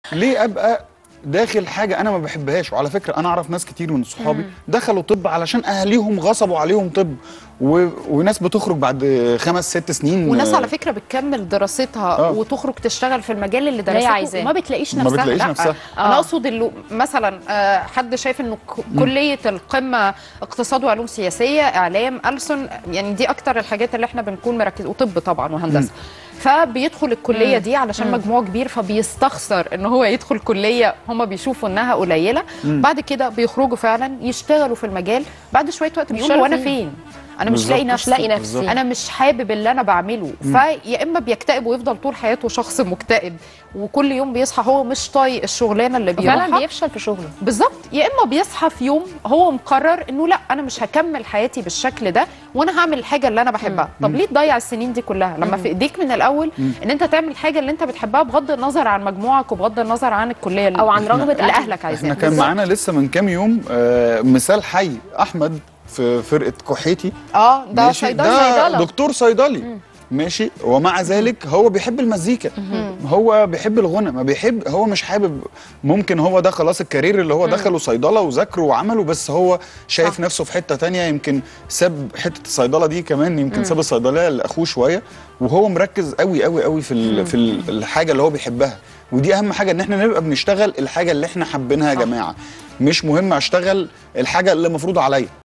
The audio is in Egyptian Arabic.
ليه ابقى داخل حاجه انا ما بحبهاش وعلى فكره انا اعرف ناس كتير من صحابي دخلوا طب علشان اهاليهم غصبوا عليهم طب و... وناس بتخرج بعد خمس ست سنين وناس آه، على فكره بتكمل دراستها آه. وتخرج تشتغل في المجال اللي اللي هي درسته عايزاه. وما بتلاقيش ما نفسها بتلاقيش لا. نفسها. انا آه. اقصد اللي مثلا آه، حد شايف انه ك- كليه القمه اقتصاد وعلوم سياسيه اعلام ألسن يعني دي اكتر الحاجات اللي احنا بنكون مركزين وطب طبعا وهندسه فبيدخل الكليه دي علشان مجموع كبير فبيستخسر ان هو يدخل كليه هم بيشوفوا انها قليله بعد كده بيخرجوا فعلا يشتغلوا في المجال بعد شويه وقت بيقولوا يشتغلوا وانا فيه. فين انا مش بالظبط. لاقي مش نفسي لاقي نفسي. بالظبط. انا مش حابب اللي انا بعمله فيا اما بيكتئب ويفضل طول حياته شخص مكتئب وكل يوم بيصحى هو مش طايق الشغلانه اللي فعلا بيروحها بيفشل في شغله بالظبط يا اما بيصحى في يوم هو مقرر انه لا انا مش هكمل حياتي بالشكل ده وانا هعمل الحاجه اللي انا بحبها طب ليه تضيع السنين دي كلها لما في ايديك من الاول ان انت تعمل الحاجه اللي انت بتحبها بغض النظر عن مجموعك وبغض النظر عن الكليه اللي او عن رغبه اللي أهلك. اهلك عايزاها احنا كان بالظبط. معانا لسه من كام يوم آه، مثال حي احمد في فرقه كحيتي اه ده ماشي صيدلي ده صيدله دكتور صيدلي ماشي ومع ذلك هو بيحب المزيكا هو بيحب الغنى ما بيحب هو مش حابب ممكن هو ده خلاص الكارير اللي هو دخله صيدله وذاكره وعمله بس هو شايف صح. نفسه في حته تانية يمكن ساب حته الصيدله دي كمان يمكن ساب الصيدليه لاخوه شويه وهو مركز قوي قوي قوي في ال- في ال- الحاجه اللي هو بيحبها ودي اهم حاجه ان احنا نبقى بنشتغل الحاجه اللي احنا حابينها يا جماعه مش مهم اشتغل الحاجه اللي مفروضه عليا